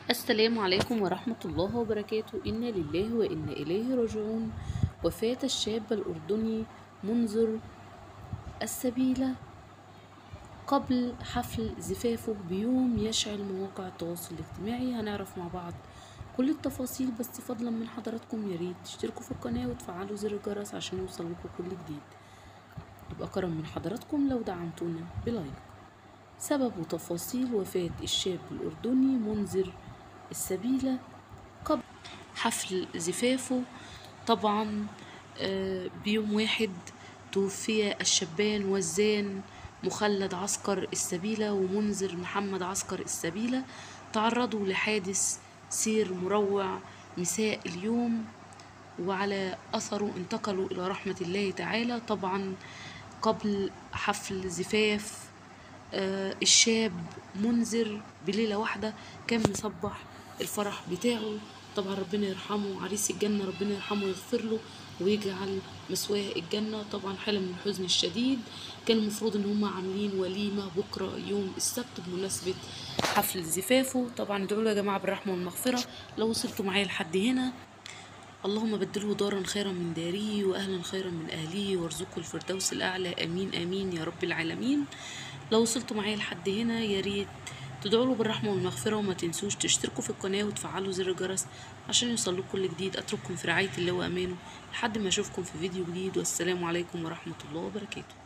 السلام عليكم ورحمة الله وبركاته إنا لله وإنا إليه راجعون وفاة الشاب الأردني منذر السبيلة قبل حفل زفافه بيوم يشعل مواقع التواصل الاجتماعي هنعرف مع بعض كل التفاصيل بس فضلا من حضراتكم يا ريت تشتركوا في القناة وتفعلوا زر الجرس عشان يوصلكوا كل جديد يبقى كرم من حضراتكم لو دعمتونا بلايك سبب وتفاصيل وفاة الشاب الأردني منذر السبيلة قبل حفل زفافه طبعا آه، بيوم واحد توفي الشابان وزان مخلد عسكر السبيلة ومنذر محمد عسكر السبيلة تعرضوا لحادث سير مروع مساء اليوم وعلى أثره انتقلوا إلى رحمة الله تعالى طبعا قبل حفل زفاف آه، الشاب منذر بليلة واحدة كان مصبح الفرح بتاعه طبعا ربنا يرحمه عريس الجنة ربنا يرحمه ويغفر له ويجعل مسواه الجنة طبعا حالة من الحزن الشديد كان المفروض ان هم عاملين وليمة بكرة يوم السبت بمناسبة حفل زفافه طبعا ادعوا له يا جماعة بالرحمة والمغفرة لو وصلتوا معايا لحد هنا اللهم بدله دارا خيرا من داره واهلا خيرا من اهله وارزقه الفردوس الاعلى امين امين يا رب العالمين لو وصلتوا معايا لحد هنا يا ريت تدعوا له بالرحمه والمغفره وما تنسوش تشتركوا في القناه وتفعلوا زر الجرس عشان يوصلكوا كل جديد اترككم في رعايه الله وامانه لحد ما اشوفكم في فيديو جديد والسلام عليكم ورحمه الله وبركاته